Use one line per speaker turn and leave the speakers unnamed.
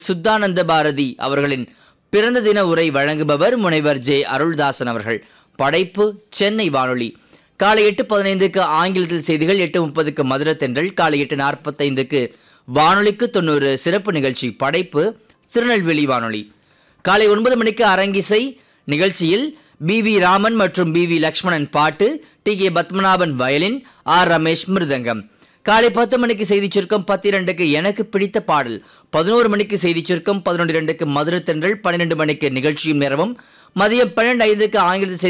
சுத்தானந்த பாரதி அவர்களின் பிறந்த தின உரை வழங்குபவர் முனைவர் ஜே அருள்தாசன் அவர்கள் படைப்பு சென்னை வானொலி காலை எட்டு பதினைந்துக்கு ஆங்கிலத்தில் செய்திகள் எட்டு முப்பதுக்கு மதுரை தென்றல் காலை எட்டு நாற்பத்தைந்துக்கு வானொலிக்கு தொண்ணூறு சிறப்பு நிகழ்ச்சி படைப்பு திருநெல்வேலி வானொலி காலை ஒன்பது மணிக்கு அரங்கிசை நிகழ்ச்சியில் பி வி ராமன் மற்றும் பி வி லக்ஷ்மணன் பாட்டு T K Padmanabhan violin R Ramesh மிருதங்கம் காலை பத்து மணிக்கு செய்தி சுருக்கம் பத்து இரண்டுக்கு எனக்கு பிடித்த பாடல் பதினோரு மணிக்கு செய்தி சுருக்கம் பதினொன்று இரண்டுக்கு மதுரை தென்றல் பன்னிரெண்டு மணிக்கு நிகழ்ச்சியும் நேரமும் மதியம் பன்னெண்டு ஐந்துக்கு ஆங்கிலத்தில் செய்தி